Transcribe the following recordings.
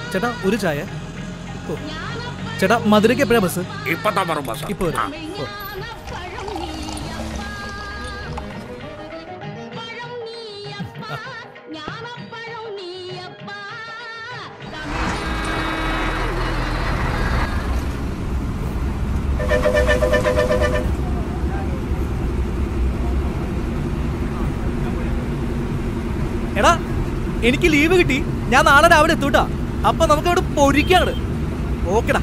ചേട്ടാ ഒരു ചായ ഓ. ചേട്ടാ മധുരയ്ക്ക് എപ്പോഴാ ബസ് ഇപ്പൊ തവറും ബസ് ഇപ്പൊ വരും ഓ. എടാ എനിക്ക് ലീവ് കിട്ടി ഞാൻ നാളെ രാവിലെ എത്തൂട്ടാ അപ്പൊ നമുക്ക് അവിടെ പൊരിക്കാണ് ഓക്കെടാ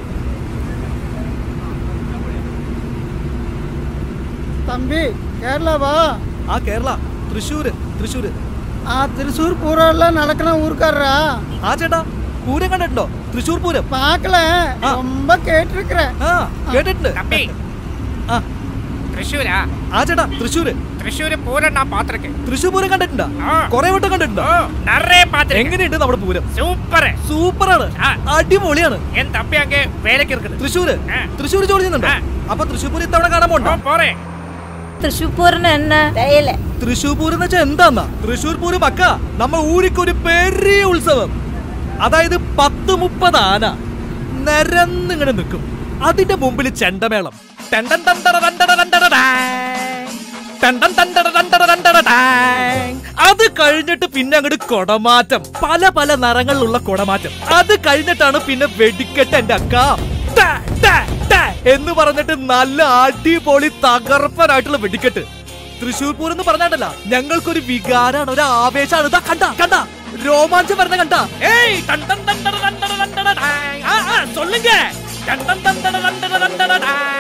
தம்பி கேரளாவா ആ കേരള തൃശ്ശൂര് തൃശ്ശൂര് ஆ திருச்சூர் பூரெல்லாம் நடக்கிற ஊருக்காரரா ആ ചേട്ടാ പൂരം കണ്ടിട്ടുണ്ടോ തൃശ്ശൂർ പൂരം பார்க்கல ஆ. ரொம்ப கேட்டிருக்கிறேன் ആ കേട്ടിട്ടുണ്ട് தம்பி ആ തൃശ്ശൂരാ ആ ചേട്ടാ തൃശ്ശൂര് തൃശ്ശൂര് പൂരം ഞാൻ പാത്തിരിക്കேன் തൃശ്ശൂർ പൂരം കണ്ടിട്ടുണ്ടോ ആ. കൊറേ വട്ടം കണ്ടിട്ടുണ്ടോ ഓ നിറയെ പാത്തിരിക്കேன் എങ്ങനെയുണ്ട് നമ്മുടെ പൂരം സൂപ്പർ സൂപ്പറാണ് ആ. അടിപൊളിയാണ് എൻ തമ്പി അങ്ങ് വേലക്ക് இருக்குது തൃശ്ശൂര് ആ. തൃശ്ശൂർ ജോലി ചെയ്യുന്നുണ്ടോ ആ. അപ്പൊ തൃശ്ശൂർ പൂരം ഇത്തവണ കാണാൻ പോണ്ടോ ഓ പോറേ തൃശ്ശൂർ പൂരം എന്നെ തെയല തൃശ്ശൂർ പൂരം എന്ന് വെച്ചാൽ എന്താന്നാ തൃശ്ശൂർ പൂരം അക്ക നമ്മ ഊരിക്കൊരു പെരിയ ഉത്സവം അതായത് പത്ത് മുപ്പത് ആന നിരന്നിങ്ങനെ നിൽക്കും അതിന്റെ മുമ്പിൽ ചെണ്ടമേളം ടെണ്ടൻ ടണ്ടട ടണ്ടട ടണ്ടട ടാങ്. ടെണ്ടൻ ടണ്ടട ടണ്ടട ടണ്ടട ടാങ്. അത് കഴിഞ്ഞിട്ട് പിന്നെ അങ്ങോട്ട് കൊടമാറ്റം പല പല നിറങ്ങളിലുള്ള കൊടമാറ്റം അത് കഴിഞ്ഞിട്ടാണ് പിന്നെ വെടിക്കെട്ട് എന്റെ അക്ക ടാ, ടാ, ടാ എന്ന് പറഞ്ഞിട്ട് നല്ല അടിപൊളി തകർപ്പനായിട്ടുള്ള വെടിക്കെട്ട് തൃശ്ശൂർ പൂരം എന്ന് പറഞ്ഞാണ്ടല്ല ഞങ്ങൾക്കൊരു വികാരാണ് ഒരു ആവേശമാണ് ഇതാ കണ്ട കണ്ട രോമാഞ്ചം വരുന്ന കണ്ട ഏയ് ടണ്ടൻ ടണ്ടട ടണ്ടട ടണ്ടട ടാങ്. ആ, ആ, சொல்லுங்க ടണ്ടൻ ടണ്ടട ടണ്ടട ടണ്ടട ടാങ്.